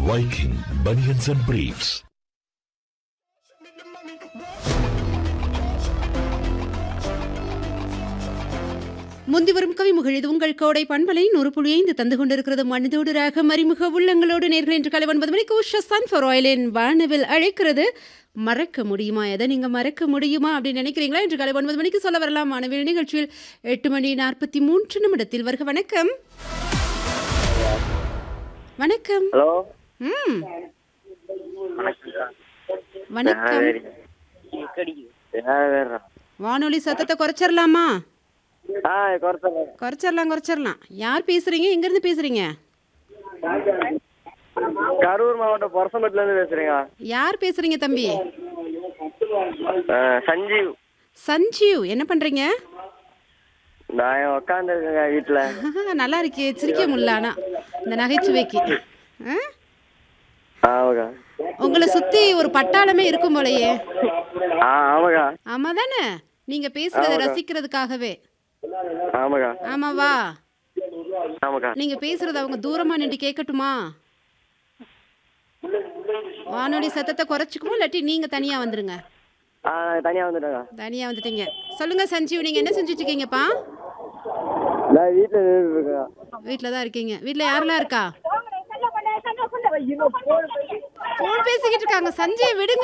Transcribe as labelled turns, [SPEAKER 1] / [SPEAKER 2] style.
[SPEAKER 1] Viking Bunions and Briefs.
[SPEAKER 2] முந்தி வரும் கவிமுகள் இது உங்கள் கோடை பண்பலை நூறு புள்ளி ஐந்து தந்து கொண்டிருக்கிறது மனிதோடு ராக மறிமுக உள்ளங்களோடு நேர்கள் என்று காலை ஒன்பது மணிக்கு உஷா சன்ஃபர் ஆயிலின் வானவில் அழைக்கிறது மறக்க முடியுமா எதை நீங்கள் மறக்க முடியுமா அப்படின்னு நினைக்கிறீங்களா என்று காலை ஒன்பது மணிக்கு சொல்ல வரலாம் வானவில் நிகழ்ச்சியில் எட்டு மணி நாற்பத்தி மூன்று நிமிடத்தில் வருக வணக்கம் வணக்கம்
[SPEAKER 3] ஹலோ
[SPEAKER 2] ம் வணக்கம்
[SPEAKER 3] வேற
[SPEAKER 2] வானொலி சத்தத்தை குறைச்சிடலாமா
[SPEAKER 3] ஆ குறைச்சல
[SPEAKER 2] குறைச்சிடலாம் குறைச்சிடலாம் யார் பேசுறீங்க எங்கேருந்து பேசுறீங்க
[SPEAKER 3] கரூர் மாவட்டம் பொரசம்பட்டுல இருந்து பேசுறேங்க
[SPEAKER 2] யார் பேசுறீங்க தம்பி
[SPEAKER 3] ஆ, சஞ்சீவ்
[SPEAKER 2] சஞ்சீவ் என்ன பண்றீங்க
[SPEAKER 3] நான் உட்காந்துருக்கேங்க வீட்டுல
[SPEAKER 2] நல்லா இருக்கே சிரிக்க முடியல ஆனா இந்த நகைச்சுவைக்கு ஆ?
[SPEAKER 3] ஆமாக்கா
[SPEAKER 2] உங்களை சுத்தி ஒரு பட்டாளமே இருக்கும் போலயே
[SPEAKER 3] ஆ ஆமாக்கா
[SPEAKER 2] ஆமா தானே நீங்க பேசுறத ரசிக்கிறதுக்காகவே
[SPEAKER 3] ஆமாக்கா
[SPEAKER 2] ஆமாவா
[SPEAKER 3] ஆமாக்கா
[SPEAKER 2] நீங்க பேசுறத அவங்க தூரமா நின்று கேட்கட்டுமா வானொலி சத்தத்தை குறைச்சிக்குமோ இல்லாட்டி நீங்க தனியா வந்துருங்க
[SPEAKER 3] ஆ தனியா வந்துட்டேங்க
[SPEAKER 2] தனியா வந்துட்டீங்க சொல்லுங்க சஞ்சீவ் நீங்க என்ன செஞ்சுட்டு இருக்கீங்கப்பா
[SPEAKER 3] நான் வீட்டுல நின்றுட்டு இருக்கேன்
[SPEAKER 2] வீட்டில் தான் இருக்கீங்க வீட்டில் யாரெல்லாம் இருக்கா ஃபோன் பேசிக்கிட்டு இருக்காங்க சஞ்சய் விடுங்க